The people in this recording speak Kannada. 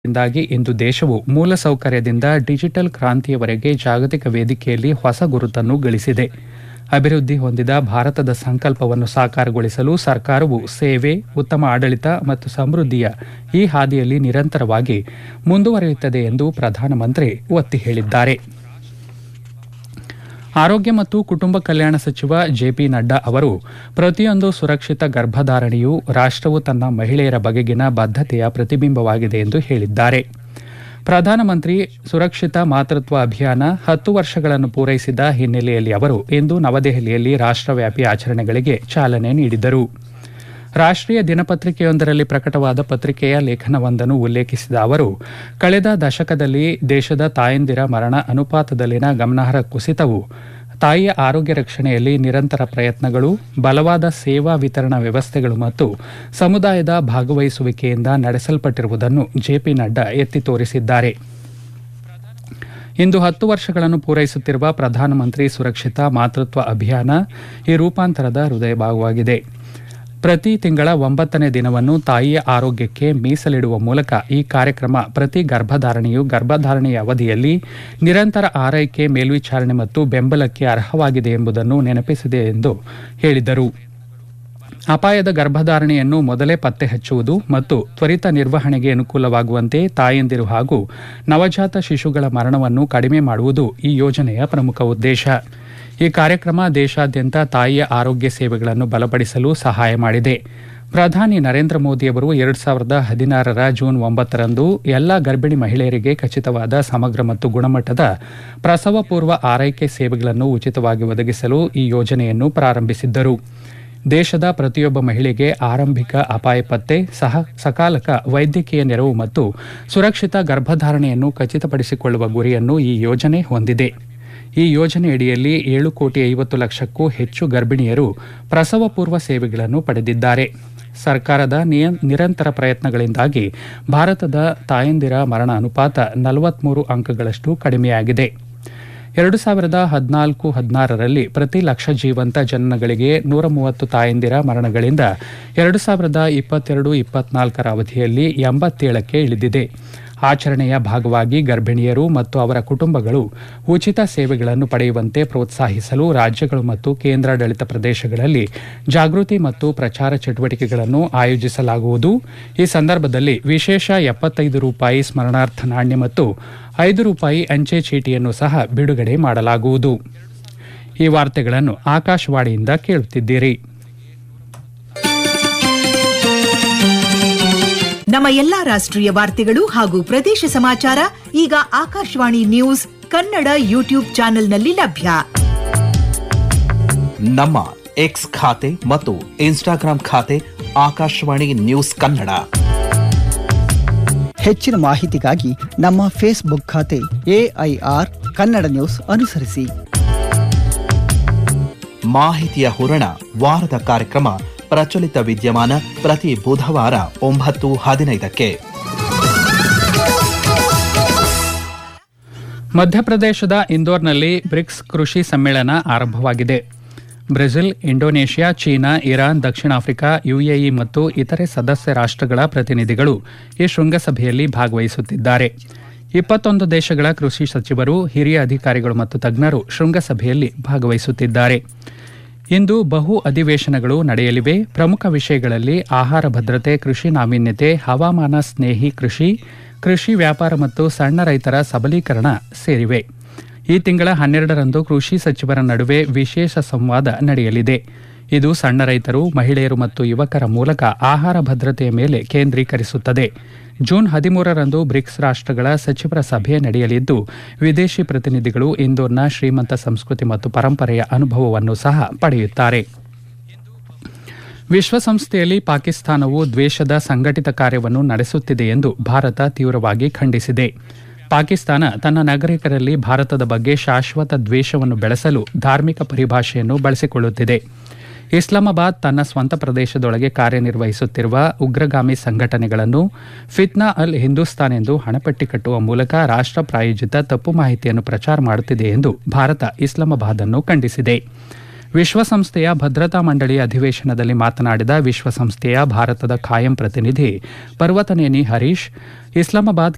ಾಗಿ ಇಂದು ದೇಶವು ಮೂಲಸೌಕರ್ಯದಿಂದ ಡಿಜಿಟಲ್ ಕ್ರಾಂತಿಯವರೆಗೆ ಜಾಗತಿಕ ವೇದಿಕೆಯಲ್ಲಿ ಹೊಸ ಗುರುತನ್ನು ಗಳಿಸಿದೆ ಅಭಿವೃದ್ಧಿ ಹೊಂದಿದ ಭಾರತದ ಸಂಕಲ್ಪವನ್ನು ಸಾಕಾರಗೊಳಿಸಲು ಸರ್ಕಾರವು ಸೇವೆ ಉತ್ತಮ ಆಡಳಿತ ಮತ್ತು ಸಮೃದ್ಧಿಯ ಈ ಹಾದಿಯಲ್ಲಿ ನಿರಂತರವಾಗಿ ಮುಂದುವರಿಯುತ್ತದೆ ಎಂದು ಪ್ರಧಾನಮಂತ್ರಿ ಒತ್ತಿ ಹೇಳಿದ್ದಾರೆ ಆರೋಗ್ಯ ಮತ್ತು ಕುಟುಂಬ ಕಲ್ಯಾಣ ಸಚಿವ ಜೆಪಿ ನಡ್ಡಾ ಅವರು ಪ್ರತಿಯೊಂದು ಸುರಕ್ಷಿತ ಗರ್ಭಧಾರಣೆಯು ರಾಷ್ಟ್ರವು ತನ್ನ ಮಹಿಳೆಯರ ಬಗೆಗಿನ ಬದ್ಧತೆಯ ಪ್ರತಿಬಿಂಬವಾಗಿದೆ ಎಂದು ಹೇಳಿದ್ದಾರೆ ಪ್ರಧಾನಮಂತ್ರಿ ಸುರಕ್ಷಿತ ಮಾತೃತ್ವ ಅಭಿಯಾನ ಹತ್ತು ವರ್ಷಗಳನ್ನು ಪೂರೈಸಿದ ಹಿನ್ನೆಲೆಯಲ್ಲಿ ಅವರು ಇಂದು ನವದೆಹಲಿಯಲ್ಲಿ ರಾಷ್ಟ್ರವ್ಯಾಪಿ ಆಚರಣೆಗಳಿಗೆ ಚಾಲನೆ ನೀಡಿದರು ರಾಷ್ಟ್ರೀಯ ದಿನಪತ್ರಿಕೆಯೊಂದರಲ್ಲಿ ಪ್ರಕಟವಾದ ಪತ್ರಿಕೆಯ ಲೇಖನವೊಂದನ್ನು ಉಲ್ಲೇಖಿಸಿದ ಅವರು ಕಳೆದ ದಶಕದಲ್ಲಿ ದೇಶದ ತಾಯಂದಿರ ಮರಣ ಅನುಪಾತದಲ್ಲಿನ ಗಮನಾರ್ಹ ಕುಸಿತವು ತಾಯಿಯ ಆರೋಗ್ಯ ರಕ್ಷಣೆಯಲ್ಲಿ ನಿರಂತರ ಪ್ರಯತ್ನಗಳು ಬಲವಾದ ಸೇವಾ ವಿತರಣಾ ವ್ಯವಸ್ಥೆಗಳು ಮತ್ತು ಸಮುದಾಯದ ಭಾಗವಹಿಸುವಿಕೆಯಿಂದ ನಡೆಸಲ್ಪಟ್ಟಿರುವುದನ್ನು ಜೆಪಿ ನಡ್ಡಾ ಎತ್ತಿ ತೋರಿಸಿದ್ದಾರೆ ಇಂದು ಹತ್ತು ವರ್ಷಗಳನ್ನು ಪೂರೈಸುತ್ತಿರುವ ಪ್ರಧಾನಮಂತ್ರಿ ಸುರಕ್ಷಿತ ಮಾತೃತ್ವ ಅಭಿಯಾನ ಈ ರೂಪಾಂತರದ ಹೃದಯ ಭಾಗವಾಗಿದೆ ಪ್ರತಿ ತಿಂಗಳ ಒಂಬತ್ತನೇ ದಿನವನ್ನು ತಾಯಿಯ ಆರೋಗ್ಯಕ್ಕೆ ಮೀಸಲಿಡುವ ಮೂಲಕ ಈ ಕಾರ್ಯಕ್ರಮ ಪ್ರತಿ ಗರ್ಭಧಾರಣೆಯು ಗರ್ಭಧಾರಣೆಯ ಅವಧಿಯಲ್ಲಿ ನಿರಂತರ ಆರೈಕೆ ಮೇಲ್ವಿಚಾರಣೆ ಮತ್ತು ಬೆಂಬಲಕ್ಕೆ ಅರ್ಹವಾಗಿದೆ ಎಂಬುದನ್ನು ನೆನಪಿಸಿದೆ ಎಂದು ಹೇಳಿದರು ಅಪಾಯದ ಗರ್ಭಧಾರಣೆಯನ್ನು ಮೊದಲೇ ಪತ್ತೆ ಹಚ್ಚುವುದು ಮತ್ತು ತ್ವರಿತ ನಿರ್ವಹಣೆಗೆ ಅನುಕೂಲವಾಗುವಂತೆ ತಾಯಂದಿರು ಹಾಗೂ ನವಜಾತ ಶಿಶುಗಳ ಮರಣವನ್ನು ಕಡಿಮೆ ಮಾಡುವುದು ಈ ಯೋಜನೆಯ ಪ್ರಮುಖ ಉದ್ದೇಶ ಈ ಕಾರ್ಯಕ್ರಮ ದೇಶಾದ್ಯಂತ ತಾಯಿಯ ಆರೋಗ್ಯ ಸೇವೆಗಳನ್ನು ಬಲಪಡಿಸಲು ಸಹಾಯ ಮಾಡಿದೆ ಪ್ರಧಾನಿ ನರೇಂದ್ರ ಮೋದಿಯವರು ಎರಡು ಸಾವಿರದ ಹದಿನಾರರ ಜೂನ್ ಒಂಬತ್ತರಂದು ಎಲ್ಲ ಗರ್ಭಿಣಿ ಮಹಿಳೆಯರಿಗೆ ಖಚಿತವಾದ ಸಮಗ್ರ ಮತ್ತು ಗುಣಮಟ್ಟದ ಪ್ರಸವ ಪೂರ್ವ ಆರೈಕೆ ಸೇವೆಗಳನ್ನು ಉಚಿತವಾಗಿ ಒದಗಿಸಲು ಈ ಯೋಜನೆಯನ್ನು ಪ್ರಾರಂಭಿಸಿದ್ದರು ದೇಶದ ಪ್ರತಿಯೊಬ್ಬ ಮಹಿಳೆಗೆ ಆರಂಭಿಕ ಅಪಾಯ ಪತ್ತೆ ಸಹ ಸಕಾಲಕ ವೈದ್ಯಕೀಯ ನೆರವು ಮತ್ತು ಸುರಕ್ಷಿತ ಗರ್ಭಧಾರಣೆಯನ್ನು ಖಚಿತಪಡಿಸಿಕೊಳ್ಳುವ ಗುರಿಯನ್ನು ಈ ಯೋಜನೆ ಹೊಂದಿದೆ ಈ ಯೋಜನೆಯಡಿಯಲ್ಲಿ ಏಳು ಕೋಟಿ ಐವತ್ತು ಲಕ್ಷಕ್ಕೂ ಹೆಚ್ಚು ಗರ್ಭಿಣಿಯರು ಪ್ರಸವ ಪೂರ್ವ ಸೇವೆಗಳನ್ನು ಪಡೆದಿದ್ದಾರೆ ಸರ್ಕಾರದ ನಿರಂತರ ಪ್ರಯತ್ನಗಳಿಂದಾಗಿ ಭಾರತದ ತಾಯಂದಿರ ಮರಣ ಅನುಪಾತ ನಲವತ್ಮೂರು ಅಂಕಗಳಷ್ಟು ಕಡಿಮೆಯಾಗಿದೆ ಎರಡು ಸಾವಿರದ ಹದಿನಾಲ್ಕು ಹದಿನಾರರಲ್ಲಿ ಪ್ರತಿ ಲಕ್ಷ ಜೀವಂತ ಜನನಗಳಿಗೆ ನೂರ ಮೂವತ್ತು ತಾಯಂದಿರ ಮರಣಗಳಿಂದ ಎರಡು ಸಾವಿರದ ಇಪ್ಪತ್ತೆರಡು ಇಪ್ಪತ್ನಾಲ್ಕರ ಅವಧಿಯಲ್ಲಿ ಎಂಬತ್ತೇಳಕ್ಕೆ ಇಳಿದಿದೆ ಆಚರಣೆಯ ಭಾಗವಾಗಿ ಗರ್ಭಿಣಿಯರು ಮತ್ತು ಅವರ ಕುಟುಂಬಗಳು ಉಚಿತ ಸೇವೆಗಳನ್ನು ಪಡೆಯುವಂತೆ ಪ್ರೋತ್ಸಾಹಿಸಲು ರಾಜ್ಯಗಳು ಮತ್ತು ಕೇಂದ್ರಾಡಳಿತ ಪ್ರದೇಶಗಳಲ್ಲಿ ಜಾಗೃತಿ ಮತ್ತು ಪ್ರಚಾರ ಚಟುವಟಿಕೆಗಳನ್ನು ಆಯೋಜಿಸಲಾಗುವುದು ಈ ಸಂದರ್ಭದಲ್ಲಿ ವಿಶೇಷ ಎಪ್ಪತ್ತೈದು ರೂಪಾಯಿ ಸ್ಮರಣಾರ್ಥ ನಾಣ್ಯ ಮತ್ತು ಐದು ರೂಪಾಯಿ ಅಂಚೆ ಚೀಟಿಯನ್ನು ಸಹ ಬಿಡುಗಡೆ ಮಾಡಲಾಗುವುದು ಈ ವಾರ್ತೆಗಳನ್ನು ಆಕಾಶವಾಣಿಯಿಂದ ಕೇಳುತ್ತಿದ್ದೀರಿ ನಮ್ಮ ಎಲ್ಲಾ ರಾಷ್ಟ್ರೀಯ ವಾರ್ತೆಗಳು ಹಾಗೂ ಪ್ರದೇಶ ಸಮಾಚಾರ ಈಗ ಆಕಾಶವಾಣಿ ನ್ಯೂಸ್ ಕನ್ನಡ ಯೂಟ್ಯೂಬ್ ಚಾನೆಲ್ನಲ್ಲಿ ಲಭ್ಯ ನಮ್ಮ ಎಕ್ಸ್ ಖಾತೆ ಮತ್ತು ಇನ್ಸ್ಟಾಗ್ರಾಂ ಖಾತೆ ಆಕಾಶವಾಣಿ ನ್ಯೂಸ್ ಕನ್ನಡ ಹೆಚ್ಚಿನ ಮಾಹಿತಿಗಾಗಿ ನಮ್ಮ ಫೇಸ್ಬುಕ್ ಖಾತೆ ಎಐಆರ್ ಕನ್ನಡ ನ್ಯೂಸ್ ಅನುಸರಿಸಿ ಮಾಹಿತಿಯ ಹೂರಣ ವಾರದ ಕಾರ್ಯಕ್ರಮ ಪ್ರಚಲಿತ ವಿದ್ಯಮಾನ ಪ್ರತಿ ಬುಧವಾರ ಒಂಬತ್ತು ಹದಿನೈದಕ್ಕೆ ಮಧ್ಯಪ್ರದೇಶದ ಇಂದೋರ್ನಲ್ಲಿ ಬ್ರಿಕ್ಸ್ ಕೃಷಿ ಸಮ್ಮೇಳನ ಆರಂಭವಾಗಿದೆ ಬ್ರೆಜಿಲ್ ಇಂಡೋನೇಷ್ಯಾ ಚೀನಾ ಇರಾನ್ ದಕ್ಷಿಣ ಆಫ್ರಿಕಾ ಯುಎಇ ಮತ್ತು ಇತರೆ ಸದಸ್ಯ ರಾಷ್ಟ್ರಗಳ ಪ್ರತಿನಿಧಿಗಳು ಈ ಶೃಂಗಸಭೆಯಲ್ಲಿ ಭಾಗವಹಿಸುತ್ತಿದ್ದಾರೆ ಇಪ್ಪತ್ತೊಂದು ದೇಶಗಳ ಕೃಷಿ ಸಚಿವರು ಹಿರಿಯ ಅಧಿಕಾರಿಗಳು ಮತ್ತು ತಜ್ಞರು ಶೃಂಗಸಭೆಯಲ್ಲಿ ಭಾಗವಹಿಸುತ್ತಿದ್ದಾರೆ ಇಂದು ಬಹು ಅಧಿವೇಶನಗಳು ನಡೆಯಲಿವೆ ಪ್ರಮುಖ ವಿಷಯಗಳಲ್ಲಿ ಆಹಾರ ಭದ್ರತೆ ಕೃಷಿ ನಾವೀನ್ಯತೆ ಹವಾಮಾನ ಸ್ನೇಹಿ ಕೃಷಿ ಕೃಷಿ ವ್ಯಾಪಾರ ಮತ್ತು ಸಣ್ಣ ರೈತರ ಸಬಲೀಕರಣ ಸೇರಿವೆ ಈ ತಿಂಗಳ ಹನ್ನೆರಡರಂದು ಕೃಷಿ ಸಚಿವರ ನಡುವೆ ವಿಶೇಷ ಸಂವಾದ ನಡೆಯಲಿದೆ ಇದು ಸಣ್ಣ ರೈತರು ಮಹಿಳೆಯರು ಮತ್ತು ಯುವಕರ ಮೂಲಕ ಆಹಾರ ಭದ್ರತೆಯ ಮೇಲೆ ಕೇಂದ್ರೀಕರಿಸುತ್ತದೆ ಜೂನ್ ಹದಿಮೂರರಂದು ಬ್ರಿಕ್ಸ್ ರಾಷ್ಟ್ರಗಳ ಸಚಿವರ ಸಭೆ ನಡೆಯಲಿದ್ದು ವಿದೇಶಿ ಪ್ರತಿನಿಧಿಗಳು ಇಂದೋರ್ನ ಶ್ರೀಮಂತ ಸಂಸ್ಕೃತಿ ಮತ್ತು ಪರಂಪರೆಯ ಅನುಭವವನ್ನು ಸಹ ಪಡೆಯುತ್ತಾರೆ ವಿಶ್ವಸಂಸ್ಥೆಯಲ್ಲಿ ಪಾಕಿಸ್ತಾನವು ದ್ವೇಷದ ಸಂಘಟಿತ ಕಾರ್ಯವನ್ನು ನಡೆಸುತ್ತಿದೆ ಎಂದು ಭಾರತ ತೀವ್ರವಾಗಿ ಖಂಡಿಸಿದೆ ಪಾಕಿಸ್ತಾನ ತನ್ನ ನಾಗರಿಕರಲ್ಲಿ ಭಾರತದ ಬಗ್ಗೆ ಶಾಶ್ವತ ದ್ವೇಷವನ್ನು ಬೆಳೆಸಲು ಧಾರ್ಮಿಕ ಪರಿಭಾಷೆಯನ್ನು ಬಳಸಿಕೊಳ್ಳುತ್ತಿದೆ ಇಸ್ಲಾಮಾಬಾದ್ ತನ್ನ ಸ್ವಂತ ಪ್ರದೇಶದೊಳಗೆ ಕಾರ್ಯನಿರ್ವಹಿಸುತ್ತಿರುವ ಉಗ್ರಗಾಮಿ ಸಂಘಟನೆಗಳನ್ನು ಫಿತ್ನಾ ಅಲ್ ಹಿಂದೂಸ್ತಾನ್ ಎಂದು ಹಣಪಟ್ಟಿ ಕಟ್ಟುವ ಮೂಲಕ ರಾಷ್ಟ್ರ ಪ್ರಾಯೋಜಿತ ತಪ್ಪು ಮಾಹಿತಿಯನ್ನು ಪ್ರಚಾರ ಮಾಡುತ್ತಿದೆ ಎಂದು ಭಾರತ ಇಸ್ಲಾಮಾಬಾದ್ ಅನ್ನು ಖಂಡಿಸಿದೆ ವಿಶ್ವಸಂಸ್ಥೆಯ ಭದ್ರತಾ ಮಂಡಳಿ ಅಧಿವೇಶನದಲ್ಲಿ ಮಾತನಾಡಿದ ವಿಶ್ವಸಂಸ್ಥೆಯ ಭಾರತದ ಖಾಯಂ ಪ್ರತಿನಿಧಿ ಪರ್ವತನೇನಿ ಹರೀಶ್ ಇಸ್ಲಾಮಾಬಾದ್